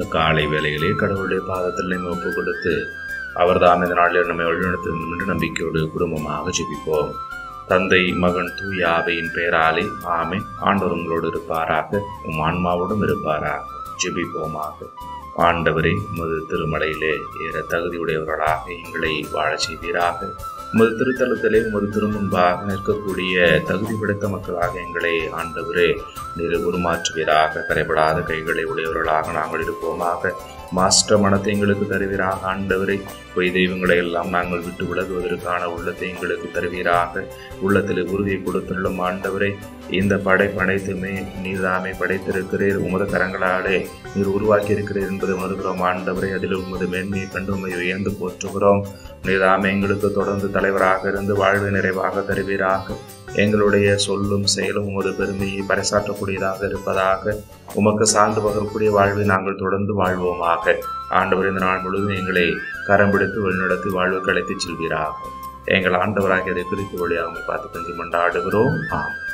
இந்த காலை வேளையிலே கடவுளுடைய பாதத்தில் நம்ம ஒப்பு கொடுத்து அவர் தாம் இந்த நாளில் நம்மை வழிநடத்த வேண்டும் என்று நம்பிக்கையோடு குடும்பமாக ஜெபிப்போம் தந்தை மகன் தூய ஆவையின் பெயராலே ஆமே ஆண்டவர் உங்களோடு இருப்பாராக உம் ஆன்மாவோடும் இருப்பாராக ஜெபிப்போமாக ஆண்டவரே உமது திருமலையிலே ஏற தகுதியுடையவர்களாக எங்களை வாழச் செய்வீராக உமது திருத்தலத்திலே உமது திருமுன்பாக நிற்கக்கூடிய தகுதி படைத்த மக்களாக எங்களை ஆண்டவரே நீர் உருமாற்றுவீராக கரைபடாத கைகளை உடையவர்களாக நாங்கள் இருப்போமாக மாஸ்டர் மனத்தை எங்களுக்கு தருவீராக ஆண்டவரை பொய் தெய்வங்களை எல்லாம் நாங்கள் விட்டு விலகுவதற்கான உள்ளத்தை எங்களுக்கு தருவீராக உள்ளத்தில் உறுதியை கொடுத்துள்ளும் ஆண்டவரை இந்த படைப்பு அனைத்துமே நீர்தாமே படைத்திருக்கிறீர் உமது கரங்களாலே நீர் உருவாக்கி இருக்கிறீர் என்பதை உணர்கிறோம் ஆண்டவரை அதில் உமது மேன்மையை கண்டு உண்மை உயர்ந்து போற்றுகிறோம் நீர்தாமே எங்களுக்கு தொடர்ந்து தலைவராக இருந்து வாழ்வை நிறைவாக தருவீராக எங்களுடைய சொல்லும் செயலும் உமது பெருமையை பறைசாற்றக்கூடியதாக இருப்பதாக உமக்கு சார்ந்து பகரக்கூடிய வாழ்வை நாங்கள் தொடர்ந்து வாழ்வோமாக ஆண்டவர் இந்த நாள் முழுவதும் எங்களை கரம் பிடித்து வழிநடத்தி வாழ்வுக்கு அழைத்துச் செல்வீராக எங்கள் ஆண்டவராகியதை குறித்து வழியாக பார்த்து கொஞ்சம் கொண்டாடுகிறோம் ஆம்